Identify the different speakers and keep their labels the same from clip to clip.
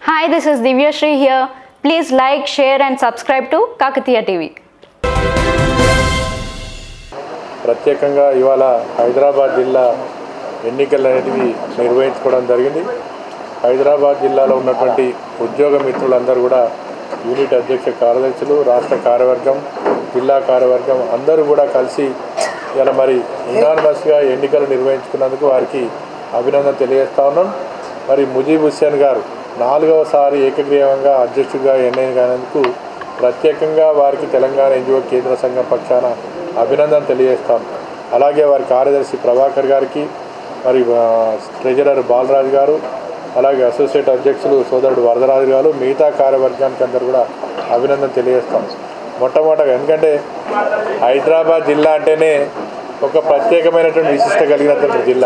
Speaker 1: Hi, this is Divya Shri here. Please like, share, and subscribe to Kakatiya TV.
Speaker 2: ప్రత్యేకంగా ఇవాళ హైదరాబాద్ జిల్లా ఎన్నికలు అనేటివి నిర్వహించుకోవడం జరిగింది హైదరాబాద్ జిల్లాలో ఉన్నటువంటి ఉద్యోగ మిత్రులందరూ కూడా యూనిట్ అధ్యక్ష కార్యదర్శులు రాష్ట్ర కార్యవర్గం జిల్లా కార్యవర్గం అందరూ కూడా కలిసి ఇలా మరి యునానిమస్గా ఎన్నికలు నిర్వహించుకున్నందుకు వారికి అభినందన తెలియజేస్తా ఉన్నాం మరి ముజీబ్ హుస్సేన్ గారు నాలుగవసారి ఏకగ్రీవంగా అధ్యక్షుడిగా ఎన్నికైనందుకు ప్రత్యేకంగా వారికి తెలంగాణ ఎన్జిఓ కేంద్ర సంఘం పక్షాన అభినందన తెలియజేస్తాం అలాగే వారి కార్యదర్శి ప్రభాకర్ గారికి మరి ఆ, ట్రెజరర్ బాలరాజు గారు అలాగే అసోసియేట్ అధ్యక్షులు సోదరుడు వరదరాజు గారు మిగతా కార్యవర్గానికి అందరూ కూడా అభినందన తెలియజేస్తాం మొట్టమొదటిగా ఎందుకంటే హైదరాబాద్ జిల్లా అంటేనే ఒక ప్రత్యేకమైనటువంటి విశిష్ట కలిగినటువంటి జిల్లా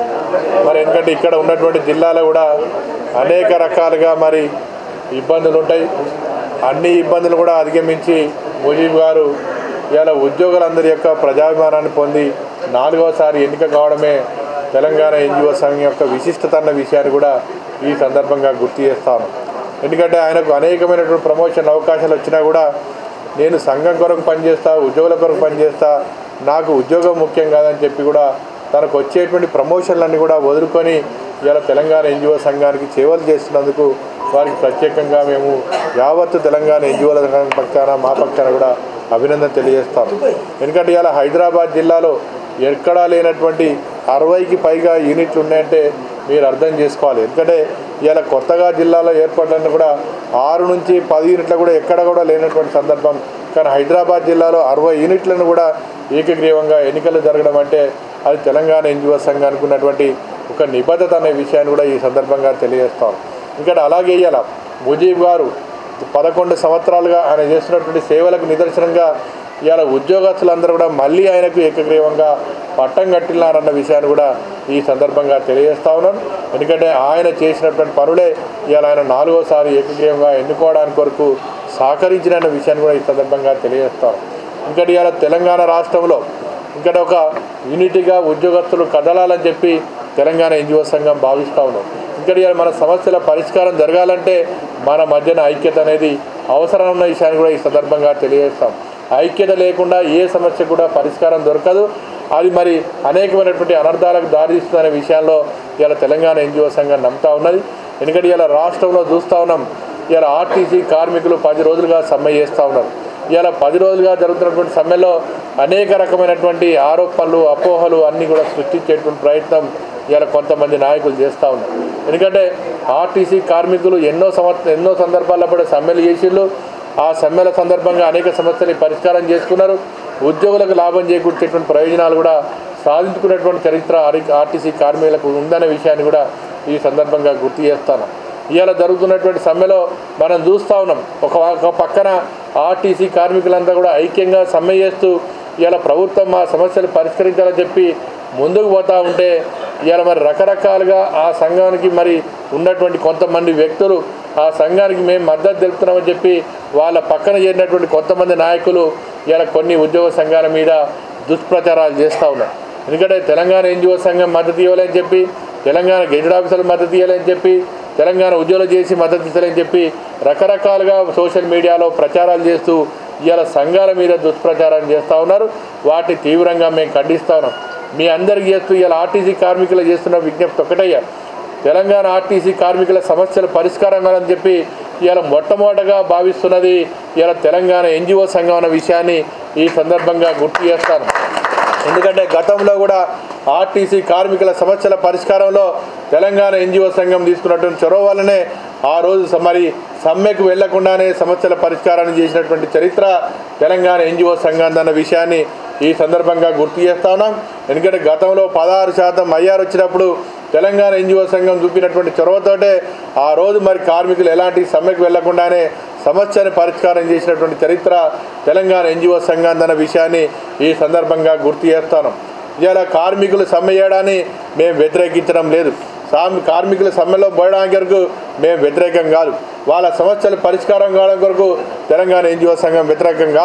Speaker 2: మరి ఎందుకంటే ఇక్కడ ఉన్నటువంటి జిల్లాలో కూడా అనేక రకాలుగా మరి ఇబ్బందులు ఉంటాయి అన్ని ఇబ్బందులు కూడా అధిగమించి ముజీబ్ గారు ఇలా ఉద్యోగులందరి యొక్క ప్రజాభిమానాన్ని పొంది నాలుగవసారి ఎన్నిక కావడమే తెలంగాణ ఎన్జిఓ సంఘం యొక్క విశిష్టత అన్న విషయాన్ని కూడా ఈ సందర్భంగా గుర్తు చేస్తాను ఎందుకంటే ఆయనకు అనేకమైనటువంటి ప్రమోషన్ అవకాశాలు వచ్చినా కూడా నేను సంఘం కొరకు పనిచేస్తా ఉద్యోగుల కొరకు పనిచేస్తా నాకు ఉద్యోగం ముఖ్యం కాదని చెప్పి కూడా తనకు వచ్చేటువంటి ప్రమోషన్లన్నీ కూడా వదులుకొని ఇవాళ తెలంగాణ ఎన్జిఓ సంఘానికి సేవలు చేస్తున్నందుకు వారికి ప్రత్యేకంగా మేము యావత్తు తెలంగాణ ఎన్జిఓల సంఘం పక్షాన మా పక్షాన కూడా అభినందన తెలియజేస్తాం ఎందుకంటే ఇవాళ హైదరాబాద్ జిల్లాలో ఎక్కడా లేనటువంటి అరవైకి పైగా యూనిట్లు ఉన్నాయంటే మీరు అర్థం చేసుకోవాలి ఎందుకంటే ఇవాళ కొత్తగా జిల్లాలో ఏర్పడడానికి కూడా ఆరు నుంచి పది యూనిట్లు కూడా ఎక్కడ కూడా లేనటువంటి సందర్భం కానీ హైదరాబాద్ జిల్లాలో అరవై యూనిట్లను కూడా ఏకగ్రీవంగా ఎన్నికలు జరగడం అంటే అది తెలంగాణ ఎన్జిఓ సంఘానికి ఉన్నటువంటి ఒక నిబద్ధత అనే విషయాన్ని కూడా ఈ సందర్భంగా తెలియజేస్తాం ఇక్కడ అలాగే ఇవాళ ముజీబ్ గారు పదకొండు సంవత్సరాలుగా ఆయన చేస్తున్నటువంటి సేవలకు నిదర్శనంగా ఇవాళ ఉద్యోగస్తులందరూ కూడా మళ్ళీ ఆయనకు ఏకగ్రీవంగా పట్టం కట్టినారన్న విషయాన్ని కూడా ఈ సందర్భంగా తెలియజేస్తా ఉన్నాను ఎందుకంటే ఆయన చేసినటువంటి పనులే ఇవాళ ఆయన నాలుగోసారి ఏకగ్రీవంగా ఎన్నుకోవడానికి కొరకు సహకరించిన విషయాన్ని కూడా ఈ సందర్భంగా తెలియజేస్తాం ఇంకా ఇవాళ తెలంగాణ రాష్ట్రంలో ఇక్కడ ఒక యూనిటీగా ఉద్యోగస్తులు కదలాలని చెప్పి తెలంగాణ ఎన్జిఓ సంఘం భావిస్తూ ఉన్నాం ఇక్కడ ఇవాళ మన సమస్యల పరిష్కారం జరగాలంటే మన మధ్యన ఐక్యత అనేది అవసరం ఉన్న విషయాన్ని కూడా ఈ సందర్భంగా తెలియజేస్తాం ఐక్యత లేకుండా ఏ సమస్య కూడా పరిష్కారం దొరకదు అది మరి అనేకమైనటువంటి అనర్థాలకు దారితీస్తుందనే విషయాల్లో ఇవాళ తెలంగాణ ఎన్జిఓ సంఘం నమ్ముతా ఉన్నది ఎందుకంటే ఇలా రాష్ట్రంలో చూస్తూ ఉన్నాం ఇలా ఆర్టీసీ కార్మికులు పది రోజులుగా సమ్మె చేస్తూ ఉన్నారు ఇలా పది రోజులుగా జరుగుతున్నటువంటి సమ్మెలో అనేక రకమైనటువంటి ఆరోపణలు అపోహలు అన్నీ కూడా సృష్టించేటువంటి ప్రయత్నం ఇలా కొంతమంది నాయకులు చేస్తూ ఉన్నారు ఎందుకంటే ఆర్టీసీ కార్మికులు ఎన్నో సంవత్సరం ఎన్నో సందర్భాల్లో కూడా సమ్మెలు చేసిళ్ళు ఆ సమ్మెల సందర్భంగా అనేక సమస్యలు పరిష్కారం చేసుకున్నారు ఉద్యోగులకు లాభం చేకూర్చేటువంటి ప్రయోజనాలు కూడా సాధించుకున్నటువంటి చరిత్ర ఆర్- ఆర్టీసీ కార్మికులకు ఉందనే విషయాన్ని కూడా ఈ సందర్భంగా గుర్తు చేస్తాను ఇవాళ జరుగుతున్నటువంటి సమ్మెలో మనం చూస్తూ ఉన్నాం ఒక ఒక పక్కన ఆర్టీసీ కార్మికులంతా కూడా ఐక్యంగా సమ్మె చేస్తూ ఇవాళ ప్రభుత్వం మా సమస్యలు పరిష్కరించాలని చెప్పి ముందుకు పోతూ ఉంటే ఇవాళ మరి రకరకాలుగా ఆ సంఘానికి మరి ఉన్నటువంటి కొంతమంది వ్యక్తులు ఆ సంఘానికి మేము మద్దతు తెలుపుతున్నామని చెప్పి వాళ్ళ పక్కన చేరినటువంటి కొంతమంది నాయకులు ఇవాళ కొన్ని ఉద్యోగ సంఘాల మీద దుష్ప్రచారాలు చేస్తూ ఉన్నారు ఎందుకంటే తెలంగాణ ఎన్జిఓ సంఘం మద్దతు ఇవ్వాలని చెప్పి తెలంగాణ గెజెట్ ఆఫీసర్లు మద్దతు ఇవ్వాలని చెప్పి తెలంగాణ ఉద్యోగులు చేసి మద్దతు ఇస్తారని చెప్పి రకరకాలుగా సోషల్ మీడియాలో ప్రచారాలు చేస్తూ ఇవాళ సంఘాల మీద దుష్ప్రచారం చేస్తూ ఉన్నారు వాటిని తీవ్రంగా మేము ఖండిస్తూ ఉన్నాం మీ అందరికి చేస్తూ ఇవాళ ఆర్టీసీ కార్మికులు చేస్తున్న విజ్ఞప్తి ఒకటయ్యా తెలంగాణ ఆర్టీసీ కార్మికుల సమస్యల పరిష్కారం అని చెప్పి ఇవాళ మొట్టమొదటగా భావిస్తున్నది ఇవాళ తెలంగాణ ఎన్జిఓ సంఘం అన్న విషయాన్ని ఈ సందర్భంగా గుర్తు చేస్తాను ఎందుకంటే గతంలో కూడా ఆర్టీసీ కార్మికుల సమస్యల పరిష్కారంలో తెలంగాణ ఎన్జిఓ సంఘం తీసుకున్నటువంటి చొరవ వల్లనే ఆ రోజు స- మరి సమ్మెకు వెళ్లకుండానే సమస్యల పరిష్కారాన్ని చేసినటువంటి చరిత్ర తెలంగాణ ఎన్జిఓ సంఘం అన్న విషయాన్ని ఈ సందర్భంగా గుర్తు చేస్తా ఉన్నాం ఎందుకంటే గతంలో పదహారు శాతం ఐఆర్ వచ్చినప్పుడు తెలంగాణ ఎన్జిఓ సంఘం చూపినటువంటి చొరవతోటే ఆ రోజు మరి కార్మికులు ఎలాంటి సమ్మెకు వెళ్లకుండానే సమస్యను పరిష్కారం చేసినటువంటి చరిత్ర తెలంగాణ ఎన్జిఓ సంఘాన్ని విషయాన్ని ఈ సందర్భంగా గుర్తు చేస్తాను ఇలా కార్మికులు సమ్మె చేయడాన్ని మేము వ్యతిరేకించడం లేదు సామి కార్మికుల సమ్మెలో పోయడానికి వరకు మేము వ్యతిరేకం కాదు వాళ్ళ సమస్యలు పరిష్కారం కావడం కొరకు తెలంగాణ ఎన్జిఓ సంఘం వ్యతిరేకం కాదు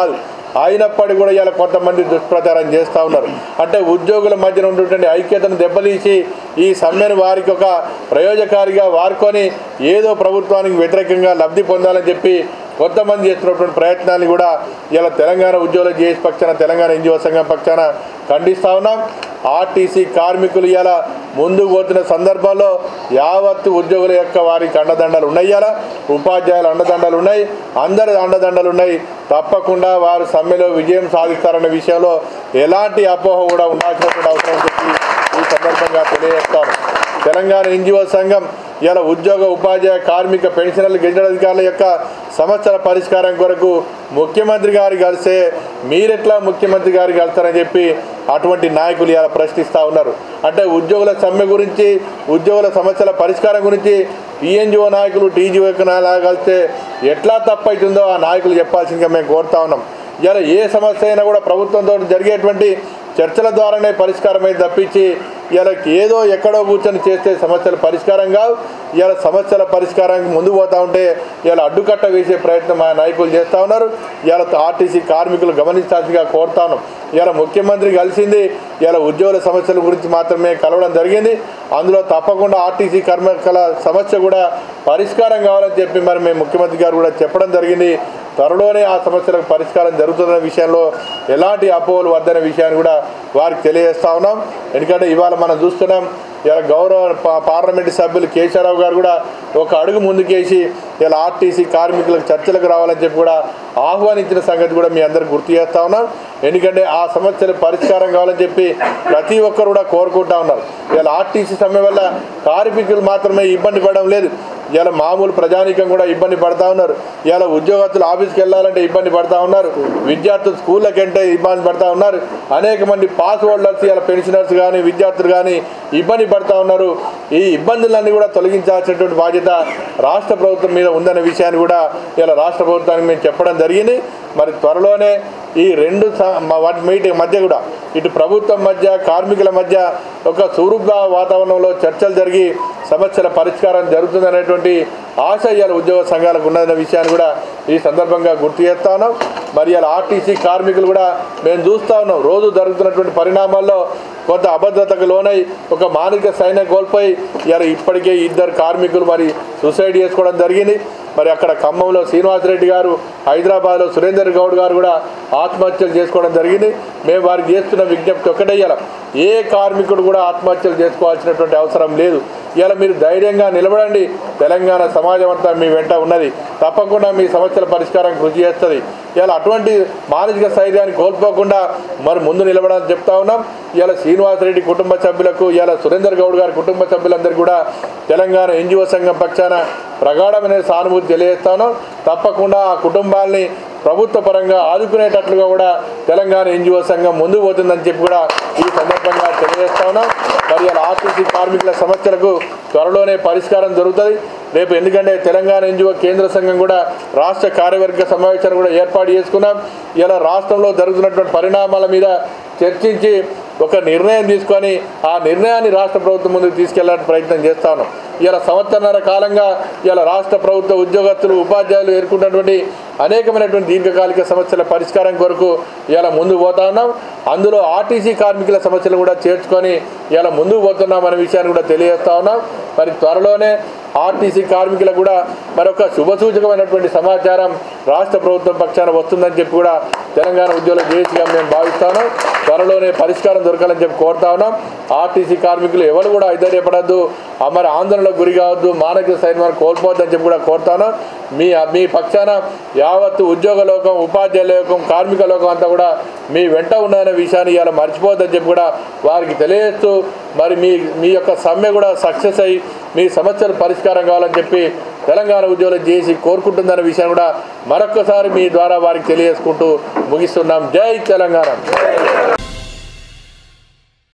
Speaker 2: అయినప్పటికీ కూడా ఇలా కొంతమంది దుష్ప్రచారం చేస్తూ ఉన్నారు అంటే ఉద్యోగుల మధ్యన ఉన్నటువంటి ఐక్యతను దెబ్బతీసి ఈ సమ్మెను వారికి ఒక ప్రయోజకారిగా వాడుకొని ఏదో ప్రభుత్వానికి వ్యతిరేకంగా లబ్ధి పొందాలని చెప్పి కొంతమంది చేస్తున్నటువంటి ప్రయత్నాన్ని కూడా ఇలా తెలంగాణ ఉద్యోగుల జేఏసీ పక్షాన తెలంగాణ ఎన్జిఓ సంఘం పక్షాన ఖండిస్తా ఉన్నాం ఆర్టీసీ కార్మికులు ఇలా ముందుకు పోతున్న సందర్భంలో యావత్తు ఉద్యోగుల యొక్క వారికి అండదండలు ఉన్నాయి ఇలా ఉపాధ్యాయుల అండదండలు ఉన్నాయి అందరి అండదండలు ఉన్నాయి తప్పకుండా వారు సమ్మెలో విజయం సాధిస్తారనే విషయంలో ఎలాంటి అపోహ కూడా ఉండాల్సినటువంటి అవసరం అని చెప్పి ఈ సందర్భంగా తెలియజేస్తాను తెలంగాణ ఎన్జిఓ సంఘం ఇలా ఉద్యోగ ఉపాధ్యాయ కార్మిక పెన్షనర్లు గిరిజన అధికారుల యొక్క సమస్యల పరిష్కారం కొరకు ముఖ్యమంత్రి గారు కలిస్తే మీరెట్లా ముఖ్యమంత్రి గారు కలుస్తారని చెప్పి అటువంటి నాయకులు ఇలా ప్రశ్నిస్తూ ఉన్నారు అంటే ఉద్యోగుల సమ్మె గురించి ఉద్యోగుల సమస్యల పరిష్కారం గురించి టీఎన్జిఓ నాయకులు టీజీఓ నాయకులు కలిస్తే ఎట్లా తప్పవుతుందో ఆ నాయకులు చెప్పాల్సిందిగా మేము కోరుతా ఉన్నాం ఇలా ఏ సమస్య అయినా కూడా ప్రభుత్వంతో జరిగేటువంటి చర్చల ద్వారానే పరిష్కారమై తప్పించి ఇలా ఏదో ఎక్కడో కూర్చొని చేస్తే సమస్యల పరిష్కారం కావు ఇలా సమస్యల పరిష్కారానికి ముందు పోతా ఉంటే ఇలా అడ్డుకట్ట వేసే ప్రయత్నం మా నాయకులు చేస్తూ ఉన్నారు ఇలా ఆర్టీసీ కార్మికులు గమనించాల్సిందిగా కోరుతా ఉన్నాం ఇలా ముఖ్యమంత్రి కలిసింది ఇలా ఉద్యోగుల సమస్యల గురించి మాత్రమే కలవడం జరిగింది అందులో తప్పకుండా ఆర్టీసీ కార్మికుల సమస్య కూడా పరిష్కారం కావాలని చెప్పి మరి మేము ముఖ్యమంత్రి గారు కూడా చెప్పడం జరిగింది త్వరలోనే ఆ సమస్యలకు పరిష్కారం జరుగుతుందన్న విషయంలో ఎలాంటి అపోహలు వద్దనే విషయాన్ని కూడా వారికి తెలియజేస్తా ఉన్నాం ఎందుకంటే ఇవాళ మనం చూస్తున్నాం ఇలా గౌరవ పా- పార్లమెంటు సభ్యులు కేశవరావు గారు కూడా ఒక అడుగు ముందుకేసి ఇలా ఆర్టీసీ కార్మికులకు చర్చలకు రావాలని చెప్పి కూడా ఆహ్వానించిన సంగతి కూడా మీ అందరికి గుర్తు చేస్తా ఉన్నాం ఎందుకంటే ఆ సమస్యలు పరిష్కారం కావాలని చెప్పి ప్రతి ఒక్కరు కూడా కోరుకుంటా ఉన్నారు ఇలా ఆర్టీసీ సమ్మె వల్ల కార్మికులు మాత్రమే ఇబ్బంది పడడం లేదు ఇలా మామూలు ప్రజానీకం కూడా ఇబ్బంది పడతా ఉన్నారు ఇలా ఉద్యోగస్తులు ఆఫీస్కి వెళ్ళాలంటే ఇబ్బంది పడతా ఉన్నారు విద్యార్థులు స్కూళ్ళకంటే ఇబ్బంది పడతా ఉన్నారు అనేక మంది పాస్ హోల్డర్స్ ఇలా పెన్షనర్స్ కానీ విద్యార్థులు కానీ ఇబ్బంది పడతా ఉన్నారు ఈ ఇబ్బందులన్నీ కూడా తొలగించాల్సినటువంటి బాధ్యత రాష్ట్ర ప్రభుత్వం మీద ఉందనే విషయాన్ని కూడా ఇలా రాష్ట్ర ప్రభుత్వానికి మేము చెప్పడం జరిగింది మరి త్వరలోనే ఈ రెండు స- మ- వాటి మీటింగ్ మధ్య కూడా ఇటు ప్రభుత్వం మధ్య కార్మికుల మధ్య ఒక సురూప వాతావరణంలో చర్చలు జరిగి సమస్యల పరిష్కారం జరుగుతుందనేటువంటి ఆశ ఇవాళ ఉద్యోగ సంఘాలకు ఉన్నదనే విషయాన్ని కూడా ఈ సందర్భంగా గుర్తు చేస్తా ఉన్నాం మరి ఇలా ఆర్టీసీ కార్మికులు కూడా మేము చూస్తూ ఉన్నాం రోజు జరుగుతున్నటువంటి పరిణామాల్లో కొంత అభద్రతకు లోనై ఒక మానసిక సైన్యం కోల్పోయి ఇలా ఇప్పటికే ఇద్దరు కార్మికులు మరి సూసైడ్ చేసుకోవడం జరిగింది మరి అక్కడ ఖమ్మంలో శ్రీనివాసరెడ్డి గారు హైదరాబాద్లో సురేందర్ గౌడ్ గారు కూడా ఆత్మహత్యలు చేసుకోవడం జరిగింది మేము వారికి చేస్తున్న విజ్ఞప్తి ఒకటేయాల ఏ కార్మికుడు కూడా ఆత్మహత్యలు చేసుకోవాల్సినటువంటి అవసరం లేదు ఇలా మీరు ధైర్యంగా నిలబడండి తెలంగాణ సమాజం అంతా మీ వెంట ఉన్నది తప్పకుండా మీ సమస్యల పరిష్కారం కృషి చేస్తుంది ఇలా అటువంటి మానసిక స్థైర్యాన్ని కోల్పోకుండా మరి ముందు నిలబడాలని చెప్తా ఉన్నాం ఇలా శ్రీనివాసరెడ్డి కుటుంబ సభ్యులకు ఇలా సురేందర్ గౌడ్ గారి కుటుంబ సభ్యులందరికీ కూడా తెలంగాణ ఎన్జిఓ సంఘం పక్షాన ప్రగాఢమైన సానుభూతి తెలియజేస్తాను తప్పకుండా ఆ కుటుంబాల్ని ప్రభుత్వ పరంగా ఆదుకునేటట్లుగా కూడా తెలంగాణ ఎన్జిఓ సంఘం ముందుకు పోతుందని చెప్పి కూడా ఈ సందర్భంగా తెలియజేస్తా ఉన్నాం మరి అలా ఆర్టీసీ కార్మికుల సమస్యలకు త్వరలోనే పరిష్కారం దొరుకుతుంది రేపు ఎందుకంటే తెలంగాణ ఎన్జిఓ కేంద్ర సంఘం కూడా రాష్ట్ర కార్యవర్గ సమావేశాన్ని కూడా ఏర్పాటు చేసుకున్నాం ఇలా రాష్ట్రంలో జరుగుతున్నటువంటి పరిణామాల మీద చర్చించి ఒక నిర్ణయం తీసుకొని ఆ నిర్ణయాన్ని రాష్ట్ర ప్రభుత్వం ముందుకు తీసుకెళ్లాలని ప్రయత్నం చేస్తా ఉన్నాం ఇలా సంవత్సరన్నర కాలంగా ఇలా రాష్ట్ర ప్రభుత్వ ఉద్యోగస్తులు ఉపాధ్యాయులు ఎదుర్కొన్నటువంటి అనేకమైనటువంటి దీర్ఘకాలిక సమస్యల పరిష్కారం కొరకు ఇలా ముందుకు పోతా ఉన్నాం అందులో ఆర్టీసీ కార్మికుల సమస్యలు కూడా చేర్చుకొని ఇలా ముందుకు పోతున్నాం అనే విషయాన్ని కూడా తెలియజేస్తా ఉన్నాం మరి త్వరలోనే ఆర్టీసీ కార్మికులకు కూడా మరొక శుభసూచకమైనటువంటి సమాచారం రాష్ట్ర ప్రభుత్వం పక్షాన వస్తుందని చెప్పి కూడా తెలంగాణ ఉద్యోగుల జేసీగా మేము భావిస్తాను త్వరలోనే పరిష్కారం దొరకాలని చెప్పి కోరుతా ఉన్నాం ఆర్టీసీ కార్మికులు ఎవరు కూడా ఐదర్యపడద్దు మరి ఆందోళనకు గురి కావద్దు మానసిక సైన్యం కోల్పోవద్దని చెప్పి కూడా కోరుతాను మీ మీ పక్షాన యావత్తు ఉద్యోగ లోకం ఉపాధ్యాయ లోకం కార్మిక లోకం అంతా కూడా మీ వెంట ఉన్నదనే విషయాన్ని ఇలా మర్చిపోవద్దని చెప్పి కూడా వారికి తెలియజేస్తూ మరి మీ మీ యొక్క సమ్మె కూడా సక్సెస్ అయ్యి మీ సమస్యలు పరిష్కారం కావాలని చెప్పి తెలంగాణ ఉద్యోగులు చేసి కోరుకుంటుందనే విషయాన్ని కూడా మరొక్కసారి మీ ద్వారా వారికి తెలియజేసుకుంటూ ముగిస్తున్నాం జై తెలంగాణ